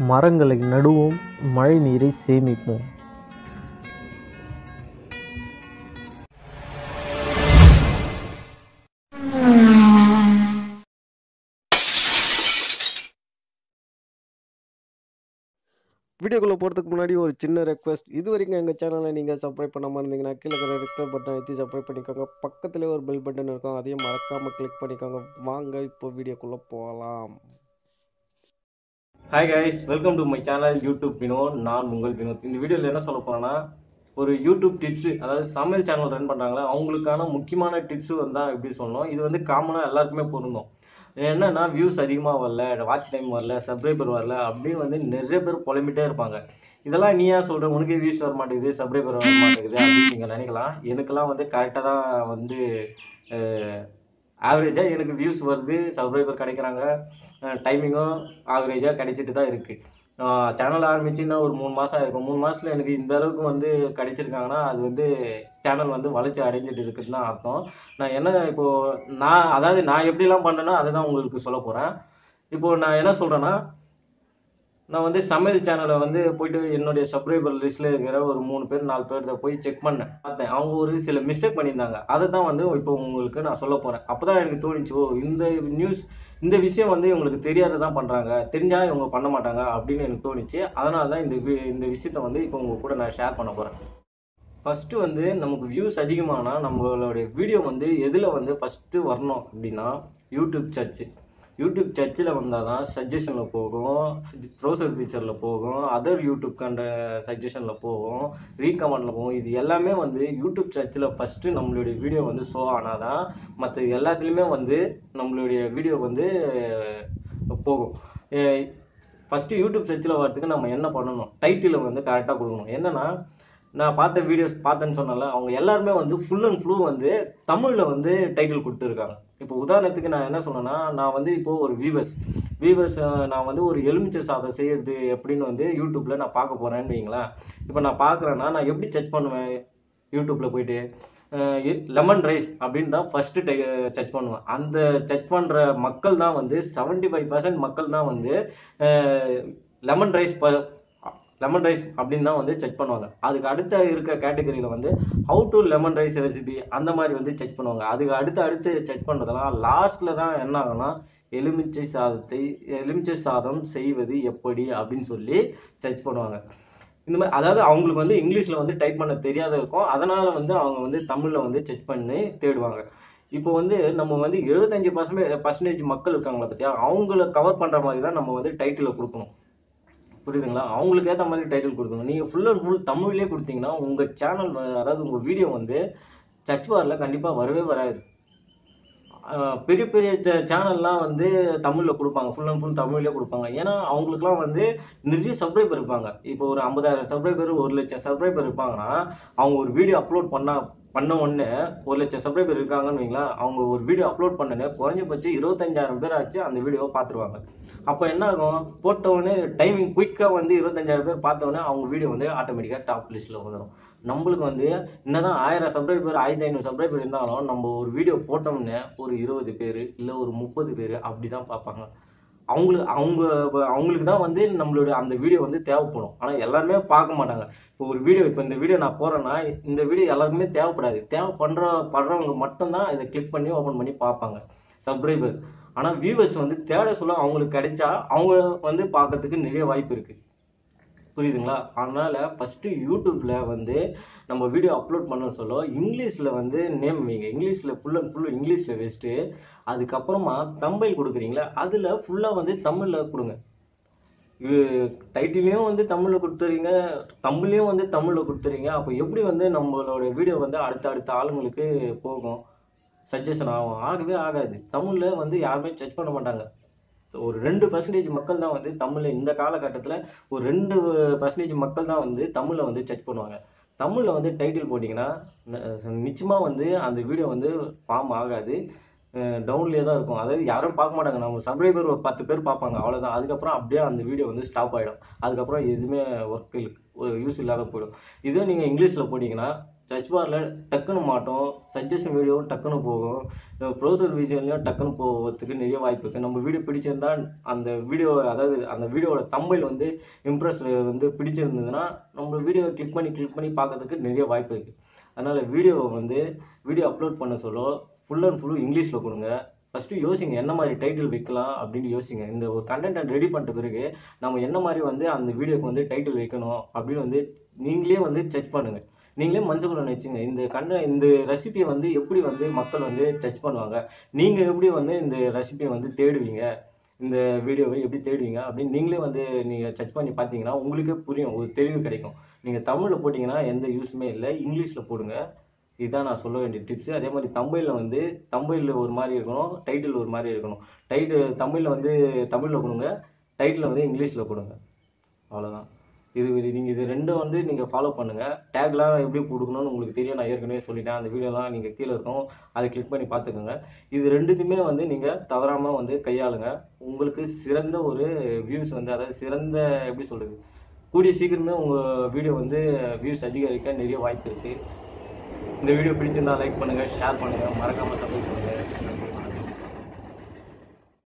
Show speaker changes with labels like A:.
A: மரங்களை நடுவோம் மழை நீரை சேமிப்போம்
B: வீடியோக்குள்ளே போகிறதுக்கு முன்னாடி ஒரு சின்ன ரெக்வஸ்ட் இது வரைக்கும் எங்கள் சேனலை நீங்கள் சப்ஸ்கிரைப் பண்ணாமல் இருந்தீங்கன்னா கீழே இருக்கிற ரெக்வஸ்ட் பட்டன் வச்சு சப்ஸ்கிரைப் பண்ணிக்கோங்க பக்கத்துலேயே ஒரு பெல் பட்டன் இருக்கும் அதையும் மறக்காமல் கிளிக் பண்ணிக்கோங்க வாங்க இப்போ வீடியோக்குள்ளே போகலாம் hi guys welcome to my channel YouTube Vinod நான் உங்கள் வினோத் இந்த வீடியோவில் என்ன சொல்ல போகிறேன்னா ஒரு யூடியூப் டிப்ஸு அதாவது சமையல் சேனல் ரன் பண்ணுறாங்களா அவங்களுக்கான முக்கியமான டிப்ஸு வந்தால் எப்படி சொல்லணும் இது வந்து காமனாக எல்லாருக்குமே பொருந்தும் என்னன்னா வியூஸ் அதிகமாக வரல வாட்ச் டைம் வரல சப்ஸ்கிரைபர் வரல அப்படின்னு வந்து நிறைய பேர் புலம்பிட்டே இருப்பாங்க இதெல்லாம் நீ ஏன் சொல்கிற உனக்கே வியூஸ் வர மாட்டேங்குது சப்ஸ்கிரைபர் வர மாட்டேங்குது அப்படின்னு நீங்கள் நினைக்கலாம் எனக்கெல்லாம் வந்து கரெக்டாக தான் வந்து ஆவரேஜாக எனக்கு வியூஸ் வருது சப்ஸ்கிரைபர் கிடைக்கிறாங்க டைமிங்கும் ஆவரேஜாக கிடைச்சிட்டு தான் இருக்குது சேனல் ஆரம்பிச்சுன்னா ஒரு மூணு மாதம் ஆயிருக்கும் மூணு மாதத்தில் எனக்கு இந்த அளவுக்கு வந்து கிடைச்சிருக்காங்கன்னா அது வந்து சேனல் வந்து வளர்ச்சி அடைஞ்சிட்டு இருக்குதுன்னு தான் அர்த்தம் நான் என்ன இப்போது நான் அதாவது நான் எப்படிலாம் பண்ணுறேனோ அதை தான் உங்களுக்கு சொல்ல போகிறேன் இப்போது நான் என்ன சொல்கிறேன்னா நான் வந்து சமையல் சேனலை வந்து போயிட்டு என்னுடைய சப்ஸ்கிரைபர் லிஸ்ட்டில் இருக்கிற ஒரு மூணு பேர் நாலு பேர்த்த போய் செக் பண்ணேன் பார்த்தேன் அவங்க ஒரு சில மிஸ்டேக் பண்ணியிருந்தாங்க அதை தான் வந்து இப்போ உங்களுக்கு நான் சொல்ல போகிறேன் அப்போ தான் எனக்கு தோணுச்சு ஓ இந்த நியூஸ் இந்த விஷயம் வந்து இவங்களுக்கு தெரியாததான் பண்ணுறாங்க தெரிஞ்சால் இவங்க பண்ண மாட்டாங்க அப்படின்னு எனக்கு தோணுச்சு அதனால தான் இந்த வி- இந்த விஷயத்த வந்து இப்போ உங்க கூட நான் ஷேர் பண்ண போகிறேன் ஃபஸ்ட்டு வந்து நமக்கு வியூஸ் அதிகமானா நம்மளுடைய வீடியோ வந்து எதில் வந்து ஃபஸ்ட்டு வரணும் அப்படின்னா யூடியூப் சர்ச்சு யூடியூப் சர்ச்சில் வந்தால் தான் சஜஷனில் போகும் ப்ரௌசர் ஃபீச்சரில் போகும் அதர் யூடியூப் கண்ட சஜஷனில் போகும் ரீகமெண்டில் போகும் இது எல்லாமே வந்து யூடியூப் சர்ச்சில் ஃபஸ்ட்டு நம்மளுடைய வீடியோ வந்து ஷோ ஆனால் தான் மற்ற எல்லாத்துலேயுமே வந்து நம்மளுடைய வீடியோ வந்து போகும் ஃபஸ்ட்டு யூடியூப் சர்ச்சில் வரதுக்கு நம்ம என்ன பண்ணணும் டைட்டிலை வந்து கரெக்டாக கொடுக்கணும் என்னன்னா நான் பார்த்த வீடியோஸ் பார்த்தேன்னு சொன்னால அவங்க எல்லாருமே வந்து ஃபுல் அண்ட் ஃபுல் வந்து தமிழில் வந்து டைட்டில் கொடுத்துருக்காங்க இப்போ உதாரணத்துக்கு நான் என்ன சொன்னேன்னா நான் வந்து இப்போ ஒரு வீவர்ஸ் வீவர்ஸ் நான் வந்து ஒரு எலுமிச்சை சாதம் செய்யறது எப்படின்னு வந்து யூடியூப்ல நான் பார்க்க போறேன்னு வைங்களேன் இப்போ நான் பார்க்குறேன்னா நான் எப்படி செக் பண்ணுவேன் யூடியூப்ல போயிட்டு லெமன் ரைஸ் அப்படின்னு தான் ஃபர்ஸ்ட் சர்ச் பண்ணுவேன் அந்த சர்ச் பண்ற மக்கள் தான் வந்து 75% ஃபைவ் பர்சன்ட் மக்கள் தான் வந்து லெமன் ரைஸ் லெமன் ரைஸ் அப்படின்னு தான் வந்து செக் பண்ணுவாங்க அதுக்கு அடுத்த இருக்க கேட்டகரியில் வந்து how to lemon rice recipe அந்த மாதிரி வந்து செக் பண்ணுவாங்க அதுக்கு அடுத்து அடுத்து செக் பண்ணுறதெல்லாம் லாஸ்ட்டில் தான் என்ன ஆகும்னா எலுமிச்சை சாதத்தை எலுமிச்சை சாதம் செய்வது எப்படி அப்படின்னு சொல்லி சர்ச் பண்ணுவாங்க இந்த மாதிரி அதாவது அவங்களுக்கு வந்து இங்கிலீஷில் வந்து டைப் பண்ண தெரியாத இருக்கும் அதனால வந்து அவங்க வந்து தமிழில் வந்து செக் பண்ணி தேடுவாங்க இப்போ வந்து நம்ம வந்து எழுபத்தஞ்சு பர்சன்டேஜ் பர்சன்டேஜ் மக்கள் இருக்காங்களா பார்த்தியா அவங்கள கவர் பண்ணுற மாதிரி தான் நம்ம வந்து டைட்டிலை கொடுக்கணும் புரியுதுங்களா அவங்களுக்கு ஏற்ற மாதிரி டைட்டில் கொடுக்கணும் நீங்கள் ஃபுல் அண்ட் ஃபுல் தமிழ்லேயே கொடுத்தீங்கன்னா உங்கள் சேனல் அதாவது உங்கள் வீடியோ வந்து சர்ச் பாரில் கண்டிப்பாக வரவே வராது ஆஹ் பெரிய பெரிய சேனல்லாம் வந்து தமிழில் கொடுப்பாங்க ஃபுல் அண்ட் ஃபுல் தமிழ்லேயே கொடுப்பாங்க ஏன்னா அவங்களுக்குலாம் வந்து நிறைய சப்ஸ்கிரைபர் இருப்பாங்க இப்போ ஒரு ஐம்பதாயிரம் சப்ஸ்கிரைபர் ஒரு லட்சம் சப்ஸ்கிரைபர் இருப்பாங்கன்னா அவங்க ஒரு வீடியோ அப்லோட் பண்ணா பண்ண உடனே ஒரு லட்சம் சப்ஸ்கிரைபர் இருக்காங்கன்னு வைங்களேன் அவங்க ஒரு வீடியோ அப்லோட் பண்ணனே குறைஞ்சபட்சம் இருபத்தஞ்சாயிரம் பேர் ஆச்சு அந்த வீடியோவை பார்த்துருவாங்க அப்போ என்ன ஆகும் போட்ட உடனே டைமிங் குயிக்காக வந்து இருபத்தஞ்சாயிரம் பேர் பார்த்த உடனே அவங்க வீடியோ வந்து ஆட்டோமேட்டிக்காக டாப் லிஸ்ட்டில் வந்துடும் நம்மளுக்கு வந்து என்னதான் ஆயிரம் சப்ஸ்கிரைபர் ஆயிரத்தி ஐநூறு சப்ஸ்கிரைபர் இருந்தாலும் நம்ம ஒரு வீடியோ போட்டோம்னே ஒரு இருபது பேர் இல்லை ஒரு முப்பது பேர் அப்படி தான் பார்ப்பாங்க அவங்களுக்கு அவங்க அவங்களுக்கு தான் வந்து நம்மளுடைய அந்த வீடியோ வந்து தேவைப்படும் ஆனால் எல்லாருமே பார்க்க மாட்டாங்க இப்போ ஒரு வீடியோ இப்போ இந்த வீடியோ நான் போறேன்னா இந்த வீடியோ எல்லாருக்குமே தேவைப்படாது தேவைப்படுற படுறவங்க மட்டும்தான் இதை கிளிக் பண்ணி ஓப்பன் பண்ணி பார்ப்பாங்க சப்ஸ்கிரைபர் ஆனால் வியூவர்ஸ் வந்து தேட சொல்ல அவங்களுக்கு கிடைச்சா அவங்க வந்து பார்க்கறதுக்கு நிறைய வாய்ப்பு இருக்கு புரியுதுங்களா அதனால ஃபர்ஸ்ட் யூடியூப்ல வந்து நம்ம வீடியோ அப்லோட் பண்ண சொல்ல இங்கிலீஷ்ல வந்து நேம் வைங்க இங்கிலீஷ்ல ஃபுல் அண்ட் ஃபுல் இங்கிலீஷ்ல வச்சுட்டு அதுக்கப்புறமா தம்பைல் கொடுக்குறீங்களா அதுல ஃபுல்லா வந்து தமிழ்ல கொடுங்க டைட்டிலையும் வந்து தமிழ்ல கொடுத்துறீங்க தமிழ்லையும் வந்து தமிழ்ல கொடுத்துறீங்க அப்போ எப்படி வந்து நம்மளோட வீடியோ வந்து அடுத்த அடுத்த ஆளுங்களுக்கு போகும் சஜஷன் ஆகும் ஆகவே ஆகாது தமிழ்ல வந்து யாருமே செக் பண்ண மாட்டாங்க ஒரு ரெண்டு பர்சன்டேஜ் மக்கள் தான் வந்து தமிழ்ல இந்த காலகட்டத்தில் ஒரு ரெண்டு பர்சன்டேஜ் மக்கள் தான் வந்து தமிழ்ல வந்து செக் பண்ணுவாங்க தமிழ்ல வந்து டைட்டில் போட்டிங்கன்னா ந- நிச்சயமா வந்து அந்த வீடியோ வந்து ஃபார்ம் ஆகாது டவுன்லேயே தான் இருக்கும் அதாவது யாரும் பார்க்க மாட்டாங்க நம்ம சப்ஸ்கிரைபர் ஒரு பத்து பேர் பார்ப்பாங்க அவ்வளோதான் அதுக்கப்புறம் அப்படியே அந்த வீடியோ வந்து ஸ்டாப் ஆகிடும் அதுக்கப்புறம் எதுவுமே ஒர்க் யூஸ் இல்லாத போயிடும் இதே நீங்கள் இங்கிலீஷில் போட்டிங்கன்னா சர்ச் பாரில் டக்குன்னு மாட்டோம் சஜஷன் வீடியோ டக்குன்னு போகும் ப்ரௌசர் விஜன்லையும் டக்குன்னு போகிறதுக்கு நிறைய வாய்ப்பு இருக்குது நம்ம வீடியோ பிடிச்சிருந்தா அந்த வீடியோ அதாவது அந்த வீடியோவோட தம்பையில் வந்து இம்ப்ரெஸ் வந்து பிடிச்சிருந்ததுன்னா நம்ம வீடியோ கிளிக் பண்ணி கிளிக் பண்ணி பார்க்கறதுக்கு நிறைய வாய்ப்பு இருக்குது அதனால் வீடியோவை வந்து வீடியோ அப்லோட் பண்ண சொல்ல ஃபுல் அண்ட் ஃபுல்லும் இங்கிலீஷில் கொடுங்க ஃபஸ்ட்டு யோசிங்க என்ன மாதிரி டைட்டில் வைக்கலாம் அப்படின்னு யோசிங்க இந்த ஒரு கண்டென்ட் ரெடி பண்ணிட்ட பிறகு நம்ம என்ன மாதிரி வந்து அந்த வீடியோக்கு வந்து டைட்டில் வைக்கணும் அப்படின்னு வந்து நீங்களே வந்து செக் பண்ணுங்கள் நீங்களே மனசுக்குள்ள நினச்சிங்க இந்த கண்ட இந்த ரெசிபியை வந்து எப்படி வந்து மக்கள் வந்து சர்ச் பண்ணுவாங்க நீங்கள் எப்படி வந்து இந்த ரெசிபியை வந்து தேடுவீங்க இந்த வீடியோவை எப்படி தேடுவீங்க அப்படின்னு நீங்களே வந்து நீங்கள் சர்ச் பண்ணி பார்த்தீங்கன்னா உங்களுக்கே புரியும் ஒரு தெளிவு கிடைக்கும் நீங்கள் தமிழில் போட்டிங்கன்னா எந்த யூஸுமே இல்லை இங்கிலீஷில் போடுங்க இதுதான் நான் சொல்ல வேண்டிய டிப்ஸ் அதே மாதிரி தமிழில் வந்து தமிழில் ஒரு மாதிரி இருக்கணும் டைட்டில் ஒரு மாதிரி இருக்கணும் டைட்டில் தமிழில் வந்து தமிழில் கொடுங்க டைட்டில் வந்து இங்கிலீஷில் கொடுங்க அவ்வளோதான் இது இது நீங்கள் இது ரெண்டும் வந்து நீங்கள் ஃபாலோ பண்ணுங்கள் டேக்லாம் எப்படி கொடுக்கணும்னு உங்களுக்கு தெரியும் நான் ஏற்கனவே சொல்லிட்டேன் அந்த வீடியோலாம் நீங்கள் கீழே இருக்கும் அதை கிளிக் பண்ணி பார்த்துக்கோங்க இது ரெண்டுத்தையுமே வந்து நீங்கள் தவறாமல் வந்து கையாளுங்க உங்களுக்கு சிறந்த ஒரு வியூஸ் வந்து அதாவது சிறந்த எப்படி சொல்கிறது கூடிய சீக்கிரமே உங்கள் வீடியோ வந்து வியூஸ் அதிகரிக்க நிறைய வாய்ப்பு இருக்குது இந்த வீடியோ பிடிச்சிருந்தா லைக் பண்ணுங்கள் ஷேர் பண்ணுங்கள் மறக்காமல் சப்ஸ்கிரைப் பண்ணுங்கள் நன்றி